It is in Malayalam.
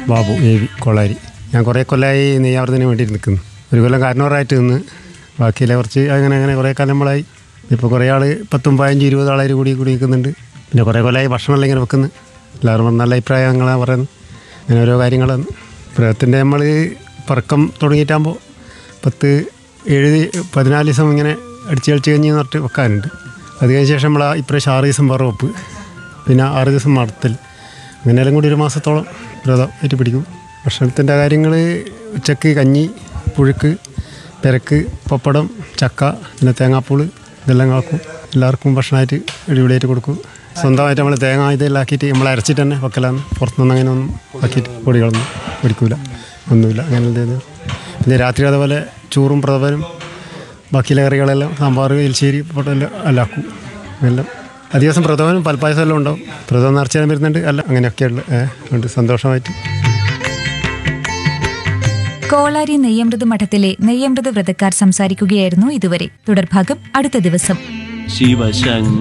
ബാബു എ വി കൊള്ളാരി ഞാൻ കുറേ കൊല്ലമായി നെയ്യാവർത്തിന് വേണ്ടി നിൽക്കുന്നു ഒരു കൊല്ലം കാരണവറായിട്ട് നിന്ന് ബാക്കിയില്ല കുറച്ച് അങ്ങനെ അങ്ങനെ കുറേ കാലം നമ്മളായി ഇപ്പോൾ കുറേ ആൾ പത്തും പതിനഞ്ച് ഇരുപത് ആളായി കൂടി കൂടി നിൽക്കുന്നുണ്ട് പിന്നെ കുറേ കൊല്ലമായി ഭക്ഷണമെല്ലാം ഇങ്ങനെ വെക്കുന്നു എല്ലാവരും നല്ല അഭിപ്രായങ്ങളാണ് പറയുന്നത് അങ്ങനെ ഓരോ കാര്യങ്ങളാണ് പ്രേതത്തിൻ്റെ നമ്മൾ പറക്കം തുടങ്ങിയിട്ടാകുമ്പോൾ പത്ത് ഏഴ് പതിനാല് ദിവസം ഇങ്ങനെ അടിച്ച് കളിച്ച് കഴിഞ്ഞ് പറഞ്ഞിട്ട് വെക്കാനുണ്ട് അത് കഴിഞ്ഞ ശേഷം നമ്മൾ ഇപ്രാവശ്യം ആറ് ദിവസം വറവെപ്പ് പിന്നെ ആറ് ദിവസം മടത്തൽ അങ്ങനെയെല്ലാം കൂടി ഒരു മാസത്തോളം വ്രതം ആയിട്ട് പിടിക്കും ഭക്ഷണത്തിൻ്റെ കാര്യങ്ങൾ ഉച്ചക്ക് കഞ്ഞി പുഴുക്ക് പെരക്ക് പപ്പടം ചക്ക പിന്നെ തേങ്ങാപ്പൂള് ഇതെല്ലാം കാക്കും എല്ലാവർക്കും ഭക്ഷണമായിട്ട് അടിപൊളിയായിട്ട് കൊടുക്കും സ്വന്തമായിട്ട് നമ്മൾ തേങ്ങ ഇതെല്ലാം ആക്കിയിട്ട് നമ്മൾ അരച്ചിട്ട് തന്നെ വെക്കലാണ് പുറത്തുനിന്ന് അങ്ങനെ ഒന്നും ആക്കിയിട്ട് പൊടികളൊന്നും പിടിക്കൂല ഒന്നുമില്ല അങ്ങനെ എന്തെങ്കിലും പിന്നെ രാത്രി അതുപോലെ ചോറും പ്രഥമനും ബാക്കിയുള്ള കറികളെല്ലാം സാമ്പാർ എലിശ്ശേരി പപ്പടം എല്ലാം എല്ലാം ആക്കും എല്ലാം അധിക ദിവസം പ്രഥമനും പൽപ്പായസം എല്ലാം ഉണ്ടാവും പ്രഥമം നിറച്ചാലും വരുന്നുണ്ട് അല്ല അങ്ങനെയൊക്കെയുള്ള ഏഹ് ഉണ്ട് സന്തോഷമായിട്ട് കോളാരി നെയ്യമൃത് മഠത്തിലെ നെയ്യമൃത് വ്രതക്കാർ സംസാരിക്കുകയായിരുന്നു ഇതുവരെ തുടർഭാഗം അടുത്ത ദിവസം ശിവശങ്ക